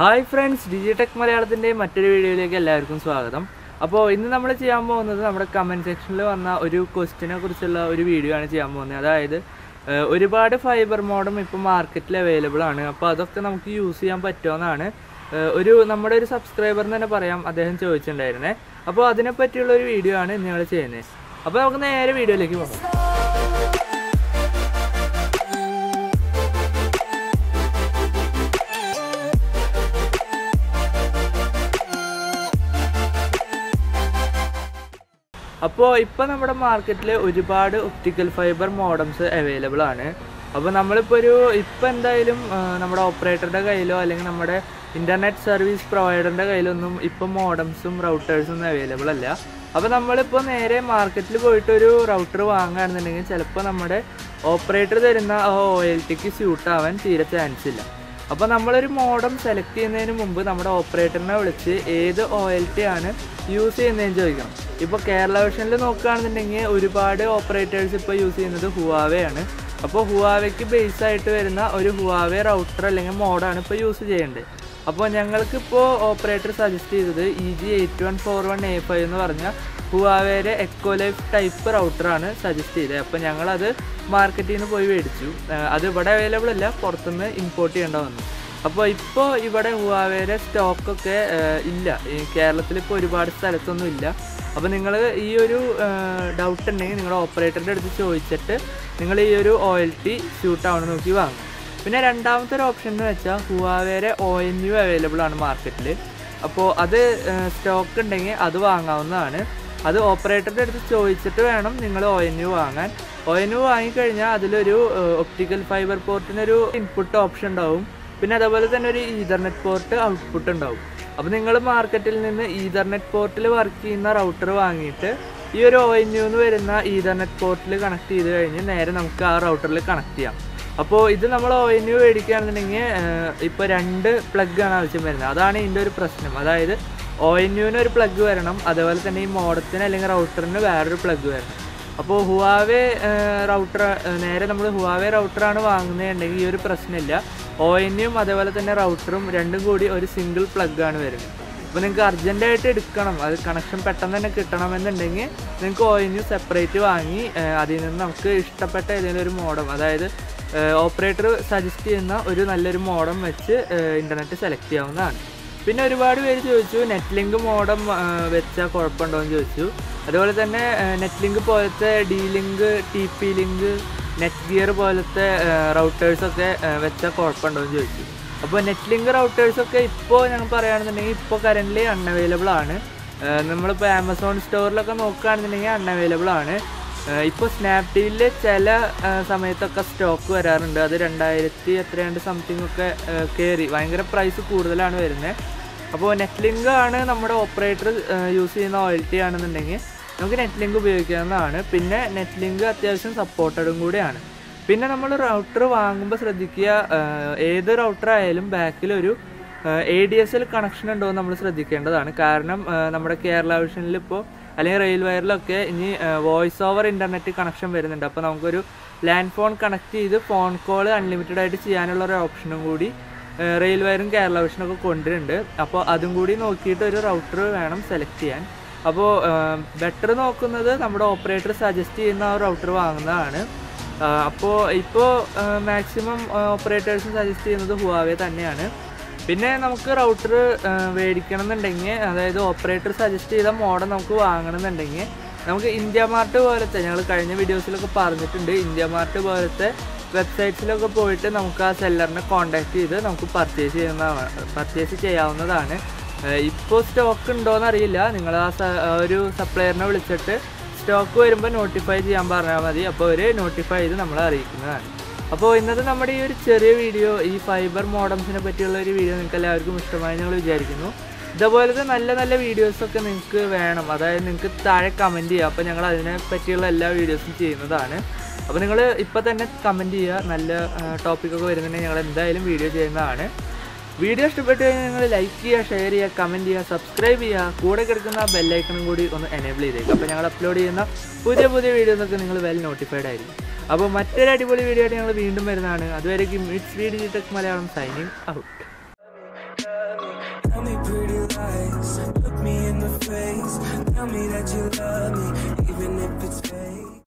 Hi friends Digitech മലയാളത്തിൻ്റെ മറ്റൊരു വീഡിയോയിലേക്ക് എല്ലാവർക്കും സ്വാഗതം അപ്പോൾ ഇന്ന് നമ്മൾ ചെയ്യാൻ പോകുന്നത് നമ്മുടെ കമൻറ്റ് സെക്ഷനിൽ വന്ന ഒരു ക്വസ്റ്റിനെ കുറിച്ചുള്ള ഒരു വീഡിയോ ആണ് ചെയ്യാൻ പോകുന്നത് അതായത് ഏഹ്, ഒരുപാട് ഫൈബർ മോഡം ഇപ്പോൾ മാർക്കറ്റിൽ അവൈലബിൾ ആണ് അപ്പോൾ അതൊക്കെ നമുക്ക് യൂസ് ചെയ്യാൻ പറ്റുമെന്നാണ് ഏഹ്, ഒരു നമ്മുടെ ഒരു സബ്സ്ക്രൈബറിന് തന്നെ പറയാം അദ്ദേഹം ചോദിച്ചിട്ടുണ്ടായിരുന്നേ അപ്പോൾ അതിനെപ്പറ്റിയുള്ള ഒരു വീഡിയോ ആണ് ഇന്ന് ഞങ്ങൾ ചെയ്യുന്നത് അപ്പോൾ നമുക്ക് നേരെ വീഡിയോയിലേക്ക് പോകാം അപ്പോൾ ഇപ്പോൾ നമ്മുടെ മാർക്കറ്റിൽ ഒരുപാട് ഒപ്റ്റിക്കൽ ഫൈബർ മോഡംസ് അവൈലബിൾ ആണ് അപ്പോൾ നമ്മളിപ്പോൾ ഒരു ഇപ്പോൾ എന്തായാലും ആ, നമ്മുടെ ഓപ്പറേറ്ററുടെ കയ്യിലോ അല്ലെങ്കിൽ നമ്മുടെ ഇൻ്റർനെറ്റ് സർവീസ് പ്രൊവൈഡറിൻ്റെ കയ്യിലൊന്നും ഇപ്പം മോഡംസും റൗട്ടേഴ്സും ഒന്നും അവൈലബിൾ അല്ല അപ്പോൾ നമ്മളിപ്പോൾ നേരെ മാർക്കറ്റിൽ പോയിട്ട് ഒരു റൗട്ടർ വാങ്ങുകയാണെന്നുണ്ടെങ്കിൽ ചിലപ്പോൾ നമ്മുടെ ഓപ്പറേറ്റർ തരുന്ന ആ ഒ എൽ ടിക്ക് സ്യൂട്ട് ആവാൻ തീരെ ചാൻസ് ഇല്ല അപ്പോൾ നമ്മളൊരു മോഡം സെലക്ട് ചെയ്യുന്നതിന് മുമ്പ് നമ്മുടെ ഓപ്പറേറ്ററിനെ വിളിച്ച് ഏത് ഒ എൽ ടി ആണ് യൂസ് ചെയ്യുന്നതെന്ന് ചോദിക്കണം ഇപ്പോൾ കേരള വിഷനിൽ നോക്കുകയാണെന്നുണ്ടെങ്കിൽ ഒരുപാട് ഓപ്പറേറ്റേഴ്സ് ഇപ്പോൾ യൂസ് ചെയ്യുന്നത് ഹുവാവേ ആണ് അപ്പോൾ ഹുവാവയ്ക്ക് ബേസ് ആയിട്ട് വരുന്ന ഒരു ഹുവാവേ റൗട്ടർ അല്ലെങ്കിൽ മോഡാണ് ഇപ്പോൾ യൂസ് ചെയ്യേണ്ടത് അപ്പോൾ ഞങ്ങൾക്കിപ്പോൾ ഓപ്പറേറ്റർ സജസ്റ്റ് ചെയ്തത് E G eight one four one A five എന്ന് പറഞ്ഞ ഹുവാവേരെ എക്കോ ലൈഫ് ടൈപ്പ് റൗട്ടറാണ് സജസ്റ്റ് ചെയ്തത് അപ്പോൾ ഞങ്ങളത് മാർക്കറ്റിൽ നിന്ന് പോയി മേടിച്ചു ആ, അത് ഇവിടെ അവൈലബിൾ അല്ല പുറത്തുനിന്ന് ഇമ്പോർട്ട് ചെയ്യേണ്ട വന്നു അപ്പോൾ ഇപ്പോൾ ഇവിടെ ഹുവാവേരെ സ്റ്റോക്കൊക്കെ ഇല്ല ഈ കേരളത്തിൽ ഇപ്പോൾ ഒരുപാട് സ്ഥലത്തൊന്നും ഇല്ല അപ്പോൾ നിങ്ങൾ ഈ ഒരു ഡൗട്ട് ഉണ്ടെങ്കിൽ നിങ്ങളുടെ ഓപ്പറേറ്ററിൻ്റെ അടുത്ത് ചോദിച്ചിട്ട് നിങ്ങൾ ഈ ഒരു ഒ എൽ ടി സ്യൂട്ട് ആവണം നോക്കി വാങ്ങും പിന്നെ രണ്ടാമത്തെ ഒരു ഓപ്ഷൻ എന്ന് വെച്ചാൽ ഹുവാവേരെ ഒ എൻ യു അവൈലബിൾ ആണ് മാർക്കറ്റിൽ അപ്പോൾ അത് സ്റ്റോക്ക് ഉണ്ടെങ്കിൽ അത് വാങ്ങാവുന്നതാണ് അത് ഓപ്പറേറ്ററുടെ അടുത്ത് ചോദിച്ചിട്ട് വേണം നിങ്ങൾ ഒ എൻ യു വാങ്ങാൻ ഒ എൻ യു വാങ്ങിക്കഴിഞ്ഞാൽ അതിലൊരു ഒപ്റ്റിക്കൽ ഫൈബർ പോർട്ടിനൊരു ഇൻപുട്ട് ഓപ്ഷൻ ഉണ്ടാവും പിന്നെ അതേപോലെ തന്നെ ഒരു ഈതർനെറ്റ് പോർട്ട് ഔട്ട്പുട്ട് ഉണ്ടാവും അപ്പോൾ നിങ്ങൾ മാർക്കറ്റിൽ നിന്ന് ഈതർനെറ്റ് പോർട്ടിൽ വർക്ക് ചെയ്യുന്ന റൗട്ടർ വാങ്ങിയിട്ട് ഈ ഒരു ഒ എൻ യു എന്ന് വരുന്ന ഈതർനെറ്റ് പോർട്ടിൽ കണക്ട് ചെയ്ത് കഴിഞ്ഞ് നേരെ നമുക്ക് ആ റൗട്ടറിൽ കണക്ട് ചെയ്യാം അപ്പോൾ ഇത് നമ്മൾ ഒ എൻ യു മേടിക്കുകയാണെന്നുണ്ടെങ്കിൽ ഇപ്പോൾ രണ്ട് പ്ലഗ് ആണ് ആവശ്യം വരുന്നത് അതാണ് ഇതിൻ്റെ ഒരു പ്രശ്നം അതായത് ഒ എൻ യുവിന് ഒരു പ്ലഗ് വരണം അതേപോലെ തന്നെ ഈ മോഡത്തിന് അല്ലെങ്കിൽ റൗട്ടറിന് വേറൊരു പ്ലഗ് വരണം അപ്പോൾ ഹുവാവേ റൗട്ടർ നേരെ നമ്മൾ ഹുവാവേ റൗട്ടറാണ് വാങ്ങുന്നതുണ്ടെങ്കിൽ ഈ ഒരു പ്രശ്നമില്ല ഒ എൻ യും അതേപോലെ തന്നെ റൗട്ടറും രണ്ടും കൂടി ഒരു സിംഗിൾ പ്ലഗ് ആണ് വരുന്നത് അപ്പോൾ നിങ്ങൾക്ക് അർജൻറ്റായിട്ട് എടുക്കണം അത് കണക്ഷൻ പെട്ടെന്ന് തന്നെ കിട്ടണമെന്നുണ്ടെങ്കിൽ നിങ്ങൾക്ക് ഒ എൻ യു സെപ്പറേറ്റ് വാങ്ങി ആ, അതിൽ നിന്ന് നമുക്ക് ഇഷ്ടപ്പെട്ട ഏതെങ്കിലും ഒരു മോഡം അതായത് ഓപ്പറേറ്റർ സജസ്റ്റ് ചെയ്യുന്ന ഒരു നല്ലൊരു മോഡം വെച്ച് ഇൻ്റർനെറ്റ് സെലക്ട് ചെയ്യാവുന്നതാണ് പിന്നെ ഒരുപാട് പേര് ചോദിച്ചു നെറ്റ് ലിങ്ക് മോഡം വെച്ചാൽ കുഴപ്പമുണ്ടോ എന്ന് ചോദിച്ചു അതുപോലെ തന്നെ നെറ്റ് ലിങ്ക് പോലത്തെ D link T P link Netgear പോലത്തെ റൗട്ടേഴ്സൊക്കെ വെച്ചാൽ കുഴപ്പമുണ്ടോ എന്ന് ചോദിച്ചു അപ്പോൾ നെറ്റ് ലിങ്ക് റൗട്ടേഴ്സൊക്കെ ഇപ്പോൾ ഞങ്ങൾ പറയുകയാണെന്നുണ്ടെങ്കിൽ ഇപ്പോൾ കറൻ്റ്ലി അൺഅവൈലബിൾ ആണ് ഏഹ് നമ്മളിപ്പോൾ ആമസോൺ സ്റ്റോറിലൊക്കെ നോക്കുകയാണെന്നുണ്ടെങ്കിൽ അൺഅവൈലബിൾ ആണ് ഏഹ് ഇപ്പോൾ സ്നാപ്ഡീലിൽ ചില ഏഹ് സമയത്തൊക്കെ സ്റ്റോക്ക് വരാറുണ്ട് അത് രണ്ടായിരത്തി എത്രയാണ്ട് സംതിങ് ഒക്കെ ഏഹ് കയറി ഭയങ്കര പ്രൈസ് കൂടുതലാണ് വരുന്നത് അപ്പോൾ നെറ്റ് ലിങ്ക് ആണ് നമ്മുടെ ഓപ്പറേറ്റർ യൂസ് ചെയ്യുന്ന ഒ എൽ ടി ആണെന്നുണ്ടെങ്കിൽ നമുക്ക് നെറ്റ് ലിങ്ക് ഉപയോഗിക്കാവുന്നതാണ് പിന്നെ നെറ്റ് ലിങ്ക് അത്യാവശ്യം സപ്പോർട്ടഡും കൂടിയാണ് പിന്നെ നമ്മൾ റൗട്ടർ വാങ്ങുമ്പോൾ ശ്രദ്ധിക്കുക ഏഹ് ഏത് റൗട്ടർ ആയാലും ബാക്കിലൊരു A D S L connection ഉണ്ടോ എന്ന് നമ്മൾ ശ്രദ്ധിക്കേണ്ടതാണ് കാരണം ഏഹ് നമ്മുടെ കേരള വിഷനിൽ ഇപ്പോൾ അല്ലെങ്കിൽ റെയിൽ വയറിലൊക്കെ ഇനി വോയിസ് ഓവർ ഇൻ്റർനെറ്റ് കണക്ഷൻ വരുന്നുണ്ട് അപ്പോൾ നമുക്കൊരു ലാൻഡ് ഫോൺ കണക്ട് ചെയ്ത് ഫോൺ കോൾ അൺലിമിറ്റഡ് ആയിട്ട് ചെയ്യാനുള്ള ഒരു ഓപ്ഷനും കൂടി ഏഹ് റെയിൽ വയറും കേരള വിഷനൊക്കെ കൊണ്ടുവരുന്നുണ്ട് അപ്പോൾ അതും കൂടി നോക്കിയിട്ട് ഒരു റൗട്ടർ വേണം സെലക്ട് ചെയ്യാൻ അപ്പോൾ ബെറ്റർ നോക്കുന്നത് നമ്മുടെ ഓപ്പറേറ്റർ സജസ്റ്റ് ചെയ്യുന്ന ആ റൗട്ടർ വാങ്ങുന്നതാണ് അപ്പോൾ ഇപ്പോൾ മാക്സിമം ഓപ്പറേറ്റേഴ്സും സജസ്റ്റ് ചെയ്യുന്നത് ഹുവാവേ തന്നെയാണ് പിന്നെ നമുക്ക് റൗട്ടർ മേടിക്കണം എന്നുണ്ടെങ്കിൽ അതായത് ഓപ്പറേറ്റർ സജസ്റ്റ് ചെയ്ത മോഡൽ നമുക്ക് വാങ്ങണം എന്നുണ്ടെങ്കിൽ നമുക്ക് ഇന്ത്യ മാർട്ട് പോലത്തെ ഞങ്ങൾ കഴിഞ്ഞ വീഡിയോസിലൊക്കെ പറഞ്ഞിട്ടുണ്ട് ഇന്ത്യ മാർട്ട് പോലത്തെ വെബ്സൈറ്റ്സിലൊക്കെ പോയിട്ട് നമുക്ക് ആ സെല്ലറിനെ കോൺടാക്ട് ചെയ്ത് നമുക്ക് പർച്ചേസ് ചെയ്യുന്ന പർച്ചേസ് ചെയ്യാവുന്നതാണ് ഇപ്പോൾ സ്റ്റോക്ക് ഉണ്ടോയെന്ന് അറിയില്ല നിങ്ങൾ ആ സ- ആ ഒരു സപ്ലയറിനെ വിളിച്ചിട്ട് സ്റ്റോക്ക് വരുമ്പോൾ നോട്ടിഫൈ ചെയ്യാൻ പറഞ്ഞാൽ മതി അപ്പോൾ അവർ നോട്ടിഫൈ ചെയ്ത് നമ്മളെ അറിയിക്കുന്നതാണ് അപ്പോൾ ഇന്നത്തെ നമ്മുടെ ഈ ഒരു ചെറിയ വീഡിയോ ഈ ഫൈബർ മോഡംസിനെ പറ്റിയുള്ള ഒരു വീഡിയോ നിങ്ങൾക്ക് എല്ലാവർക്കും ഇഷ്ടമായി ഞങ്ങൾ വിചാരിക്കുന്നു ഇതുപോലത്തെ നല്ല നല്ല വീഡിയോസൊക്കെ നിങ്ങൾക്ക് വേണം അതായത് നിങ്ങൾക്ക് താഴെ കമൻറ്റ് ചെയ്യുക അപ്പോൾ ഞങ്ങൾ അതിനെ പറ്റിയുള്ള എല്ലാ വീഡിയോസും ചെയ്യുന്നതാണ് അപ്പോൾ നിങ്ങൾ ഇപ്പോൾ തന്നെ കമൻറ്റ് ചെയ്യുക നല്ല ടോപ്പിക്കൊക്കെ വരുന്നുണ്ടെങ്കിൽ ഞങ്ങൾ എന്തായാലും വീഡിയോ ചെയ്യുന്നതാണ് വീഡിയോ ഇഷ്ടപ്പെട്ടു കഴിഞ്ഞാൽ നിങ്ങൾ ലൈക്ക് ചെയ്യുക ഷെയർ ചെയ്യുക കമൻറ്റ് ചെയ്യുക സബ്സ്ക്രൈബ് ചെയ്യുക കൂടെ കിടക്കുന്ന ബെല്ലൈക്കണും കൂടി ഒന്ന് എനേബിൾ ചെയ്തേക്കുക അപ്പോൾ ഞങ്ങൾ അപ്ലോഡ് ചെയ്യുന്ന പുതിയ പുതിയ വീഡിയോസൊക്കെ നിങ്ങൾ വെൽ നോട്ടിഫൈഡ് ആയിരിക്കും അപ്പോൾ മറ്റൊരു അടിപൊളി വീഡിയോ ആയിട്ട് ഞങ്ങൾ വീണ്ടും വരുന്നതാണ് അതുവരേക്കും it's video tech Malayalam signing out Look me in the face, tell me that you love me.